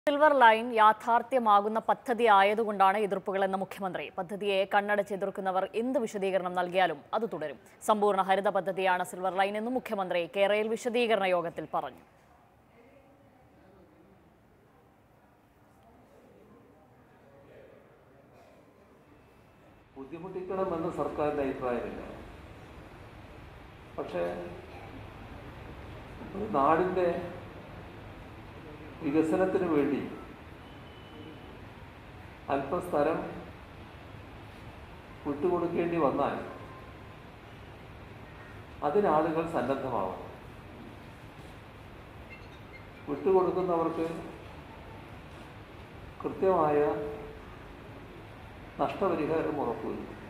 silver line യാഥാർത്ഥ്യമാകുന്ന പദ്ധതി ആയതുകൊണ്ടാണ് എതിർപ്പുകളെന്ന മുഖ്യമന്ത്രി പദ്ധതിയെ കണ്ണടച്ച് എതിർക്കുന്നവർ എന്ത് വിശദീകരണം നൽകിയാലും അത് തുടരും സമ്പൂർണ്ണ ഹരിത പദ്ധതിയാണ് സിൽവർ ലൈൻ എന്നും മുഖ്യമന്ത്രി കേരളയിൽ വിശദീകരണ യോഗത്തിൽ പറഞ്ഞു ബുദ്ധിമുട്ടിക്കണമെന്ന് സർക്കാരിൻ്റെ അഭിപ്രായമില്ല പക്ഷേ ഒരു നാടിൻ്റെ വികസനത്തിന് വേണ്ടി അല്പം സ്ഥലം വിട്ടുകൊടുക്കേണ്ടി വന്നാൽ അതിനാളുകൾ സന്നദ്ധമാവണം വിട്ടുകൊടുക്കുന്നവർക്ക് കൃത്യമായ നഷ്ടപരിഹാരം ഉറപ്പുവരുത്തും